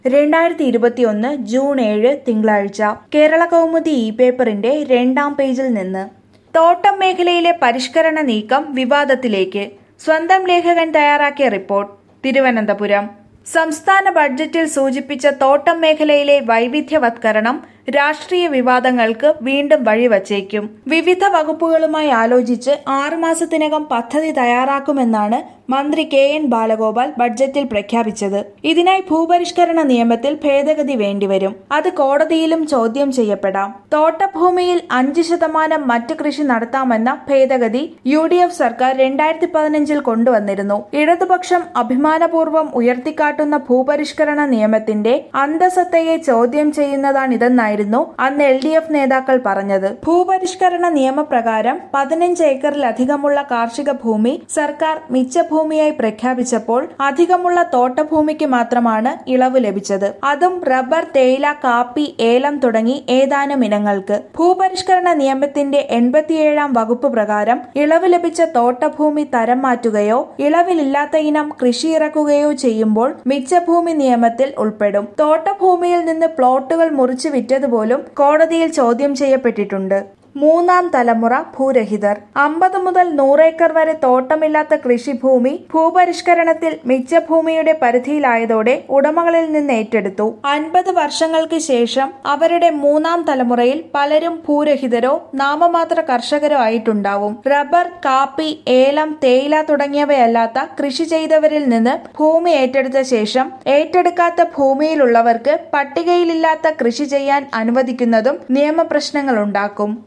രണ്ടായിരത്തി ഇരുപത്തിയൊന്ന് ജൂൺ ഏഴ് തിങ്കളാഴ്ച കേരള കൗമുദി ഇ പേപ്പറിന്റെ രണ്ടാം പേജിൽ നിന്ന് തോട്ടം മേഖലയിലെ പരിഷ്കരണ നീക്കം വിവാദത്തിലേക്ക് സ്വന്തം ലേഖകൻ തയ്യാറാക്കിയ റിപ്പോർട്ട് തിരുവനന്തപുരം സംസ്ഥാന ബഡ്ജറ്റിൽ സൂചിപ്പിച്ച തോട്ടം മേഖലയിലെ വൈവിധ്യവത്കരണം രാഷ്ട്രീയ വിവാദങ്ങൾക്ക് വീണ്ടും വഴിവച്ചേക്കും വിവിധ വകുപ്പുകളുമായി ആലോചിച്ച് ആറുമാസത്തിനകം പദ്ധതി തയ്യാറാക്കുമെന്നാണ് മന്ത്രി കെ എൻ ബാലഗോപാൽ ബഡ്ജറ്റിൽ പ്രഖ്യാപിച്ചത് ഇതിനായി ഭൂപരിഷ്കരണ നിയമത്തിൽ ഭേദഗതി വേണ്ടിവരും അത് കോടതിയിലും ചോദ്യം ചെയ്യപ്പെടാം തോട്ടഭൂമിയിൽ അഞ്ച് ശതമാനം മറ്റു കൃഷി നടത്താമെന്ന ഭേദഗതി യു ഡി എഫ് സർക്കാർ രണ്ടായിരത്തി പതിനഞ്ചിൽ കൊണ്ടുവന്നിരുന്നു ഇടതുപക്ഷം അഭിമാനപൂർവ്വം ഉയർത്തിക്കാട്ടുന്ന ഭൂപരിഷ്കരണ നിയമത്തിന്റെ അന്തസത്തയെ ചോദ്യം ചെയ്യുന്നതാണിതെന്നായിരുന്നു അന്ന് എൽ ഡി എഫ് നേതാക്കൾ പറഞ്ഞത് ഭൂപരിഷ്കരണ നിയമപ്രകാരം പതിനഞ്ച് ഏക്കറിലധികമുള്ള കാർഷിക ഭൂമി സർക്കാർ മിച്ചഭൂമിയായി പ്രഖ്യാപിച്ചപ്പോൾ അധികമുള്ള തോട്ടഭൂമിക്ക് മാത്രമാണ് ഇളവ് ലഭിച്ചത് അതും റബ്ബർ തേയില കാപ്പി ഏലം തുടങ്ങി ഏതാനും ഇനങ്ങൾക്ക് ഭൂപരിഷ്കരണ നിയമത്തിന്റെ എൺപത്തിയേഴാം വകുപ്പ് പ്രകാരം ഇളവ് ലഭിച്ച തോട്ടഭൂമി തരം മാറ്റുകയോ ഇളവിലില്ലാത്ത ഇനം കൃഷി ഇറക്കുകയോ ചെയ്യുമ്പോൾ മിച്ചഭൂമി നിയമത്തിൽ ഉൾപ്പെടും തോട്ടഭൂമിയിൽ നിന്ന് പ്ലോട്ടുകൾ മുറിച്ചു വിറ്റതുപോലും കോടതിയിൽ ചോദ്യം ചെയ്യപ്പെട്ടിട്ടുണ്ട് മൂന്നാം തലമുറ ഭൂരഹിതർ അമ്പത് മുതൽ നൂറേക്കർ വരെ തോട്ടമില്ലാത്ത കൃഷിഭൂമി ഭൂപരിഷ്കരണത്തിൽ മിച്ചഭൂമിയുടെ പരിധിയിലായതോടെ ഉടമകളിൽ നിന്ന് ഏറ്റെടുത്തു അൻപത് വർഷങ്ങൾക്ക് ശേഷം അവരുടെ മൂന്നാം തലമുറയിൽ പലരും ഭൂരഹിതരോ നാമമാത്ര കർഷകരോ ആയിട്ടുണ്ടാവും റബ്ബർ കാപ്പി ഏലം തേയില തുടങ്ങിയവയല്ലാത്ത കൃഷി ചെയ്തവരിൽ നിന്ന് ഭൂമി ഏറ്റെടുത്ത ശേഷം ഏറ്റെടുക്കാത്ത ഭൂമിയിലുള്ളവർക്ക് പട്ടികയിലില്ലാത്ത കൃഷി ചെയ്യാൻ അനുവദിക്കുന്നതും നിയമപ്രശ്നങ്ങളുണ്ടാക്കും